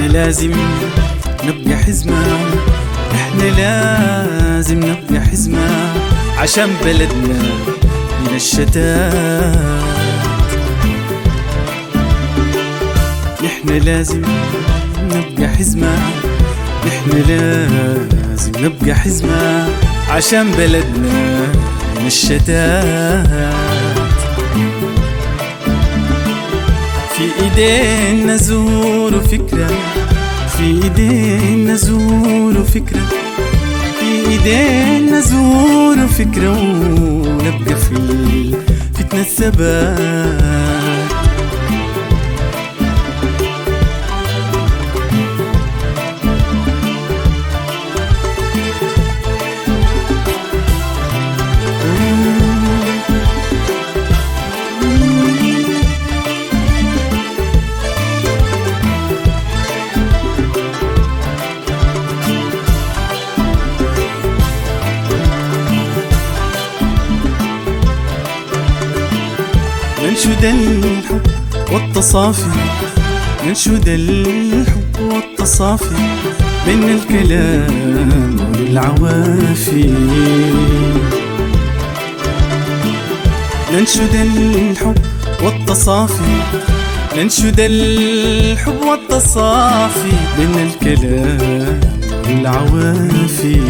لازم نبقى حزمة احنا لازم نبقى حزمة عشان بلدنا من الشتات نحن لازم نبقى حزمة نحن لازم نبقى حزمة عشان بلدنا من الشتات في ايدينا زور فكرة في ايدينا زور فكرة في ايدينا زور فكرة ونبقى في فتنة الثبات ننشد الحب والتصافي ننشد الحب والتصافي بين الكلام والعوافي ننشد الحب والتصافي ننشد الحب والتصافي بين الكلام والعوافي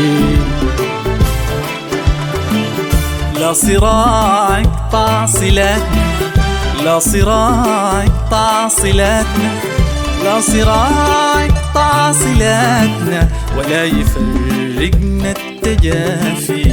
لا صراع يقطع صلاتنا لا صراع يقطع صلاتنا لا صراع يقطع صلاتنا ولا يفرقنا التجافي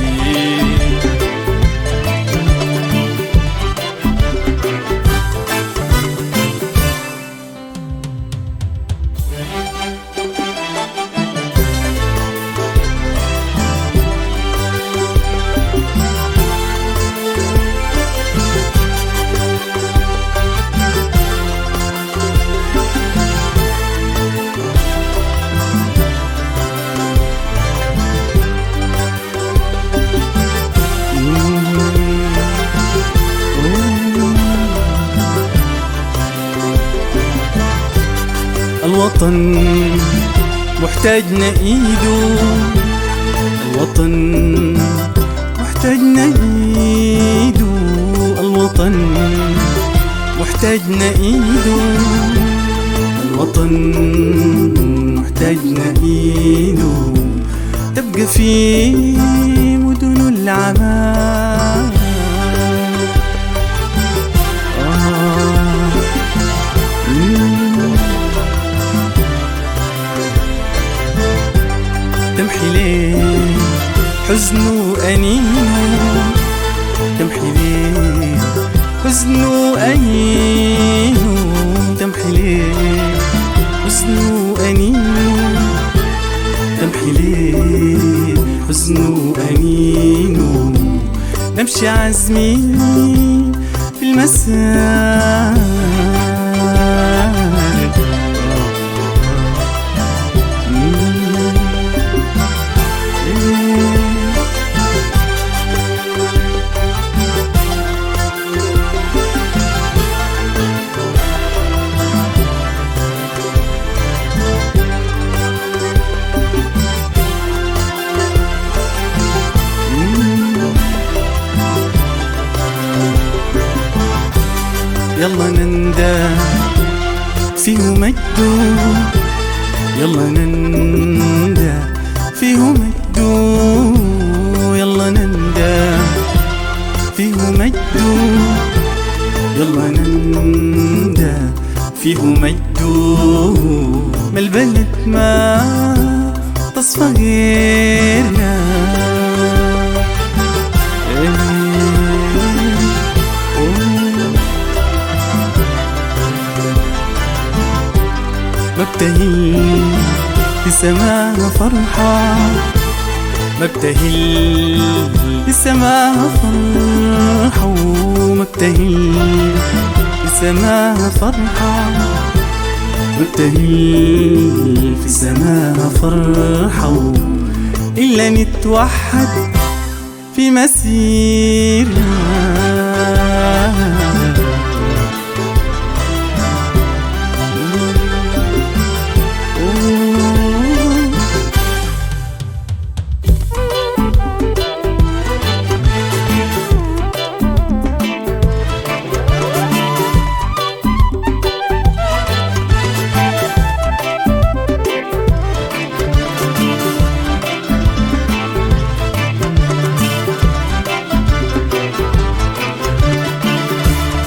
الوطن محتاجنا ايده الوطن محتاجنا ايده الوطن محتاجنا ايده الوطن محتاجنا ايده تبقى في مدن العمال آه. مم. تمحي ليه حزن وأنين تمحي ليه حزن وأنين تمحي ليه حزن وأنين تمحي ليه حزن وأنين نمشي عزمي في المساء يلا نندى فيه مجدو يلا نندى فيه مجدو يلا نندى فيه مجدو يلا نندى فيه مجدو ما البلد ما تصفى غيرنا مبتهل في سماء فرحة مبتهل في سماء فرحة ومبتهل في سماء فرحة مبتهل في سماء فرحة إلا نتوحد في مسيرنا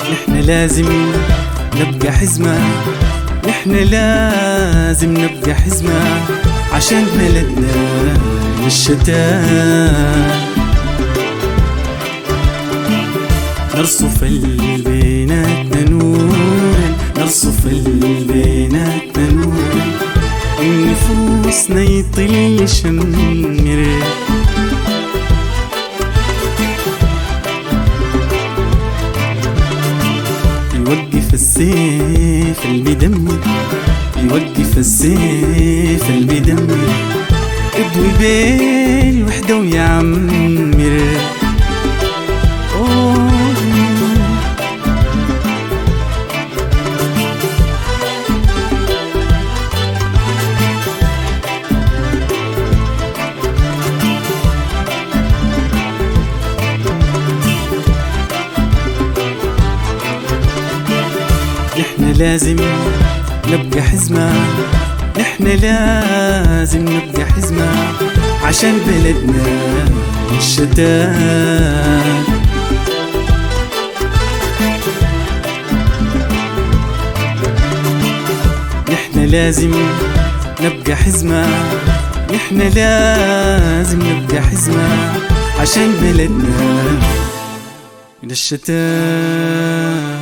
نحن لازم نبقى حزمة نحن لازم نبقى حزمة عشان بلدنا والشتاء نرصف البينات نورا نرصف البينات نورا النفوس يطل شمر يوقف السيف اللي بيدمر يوقف السيف اللي بيدمر اضوي بين وحده ويعمر أوه. نحن لازم نبقى حزمة نحن لازم نبقى حزمة عشان بلدنا الشتاء نحن لازم نبقى حزمة نحن لازم نبقى حزمة عشان بلدنا من الشتاء